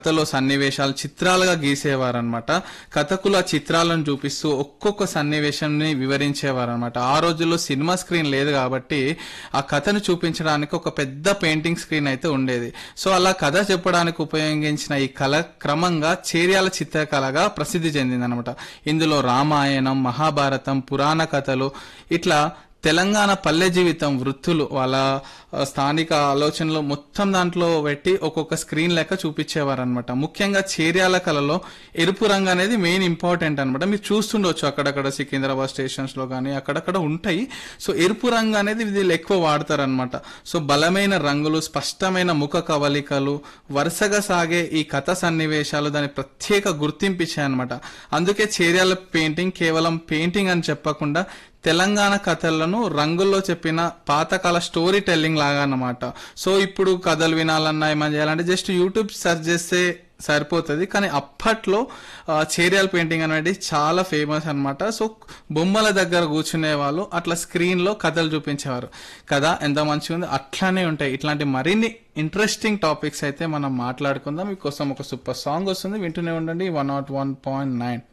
కథలో సన్నివేశాలు చిత్రాలుగా గీసేవారనమాట కథకులు ఆ చిత్రాలను చూపిస్తూ ఒక్కొక్క సన్నివేశాన్ని వివరించేవారనమాట ఆ రోజుల్లో సినిమా స్క్రీన్ లేదు కాబట్టి ఆ కథను చూపించడానికి ఒక పెద్ద పెయింటింగ్ స్క్రీన్ అయితే ఉండేది సో అలా కథ చెప్పడానికి ఉపయోగించిన ఈ కళ క్రమంగా చేర్యాల చిత్రకళగా ప్రసిద్ధి చెందిందనమాట ఇందులో రామాయణం మహాభారతం పురాణ కథలు ఇట్లా తెలంగాణ పల్లె జీవితం వృత్తులు వాళ్ళ ఆ, స్థానిక ఆలోచనలు మొత్తం దాంట్లో పెట్టి ఒక్కొక్క స్క్రీన్ లెక్క చూపించేవారు అనమాట ముఖ్యంగా చేర్యాల కళలో ఎరుపు రంగు అనేది మెయిన్ ఇంపార్టెంట్ అనమాట మీరు చూస్తుండొచ్చు అక్కడక్కడ సికింద్రాబాద్ స్టేషన్స్ లో కానీ అక్కడక్కడ ఉంటాయి సో ఎరుపు రంగు అనేది వీళ్ళు ఎక్కువ వాడతారు అనమాట సో బలమైన రంగులు స్పష్టమైన ముఖ కవలికలు వరుసగా సాగే ఈ కథ సన్నివేశాలు దాని ప్రత్యేక గుర్తింపు ఇచ్చాయన్నమాట అందుకే చేర్యాల పెయింటింగ్ కేవలం పెయింటింగ్ అని చెప్పకుండా తెలంగాణ కథలను రంగుల్లో చెప్పిన పాతకాల స్టోరీ టెల్లింగ్ లాగా అన్నమాట సో ఇప్పుడు కథలు వినాలన్నా ఏమని చేయాలంటే జస్ట్ యూట్యూబ్ సెర్చ్ చేస్తే సరిపోతుంది కానీ అప్పట్లో ఆ, చేరియాల పెయింటింగ్ అనేది చాలా ఫేమస్ అన్నమాట సో బొమ్మల దగ్గర కూర్చునే వాళ్ళు అట్లా స్క్రీన్ లో కథలు చూపించేవారు కదా ఎంత మంచిగా ఉంది అట్లానే ఉంటాయి ఇట్లాంటి మరిన్ని ఇంట్రెస్టింగ్ టాపిక్స్ అయితే మనం మాట్లాడుకుందాం మీకోసం ఒక సూపర్ సాంగ్ వస్తుంది వింటూనే ఉండండి one nought one point nine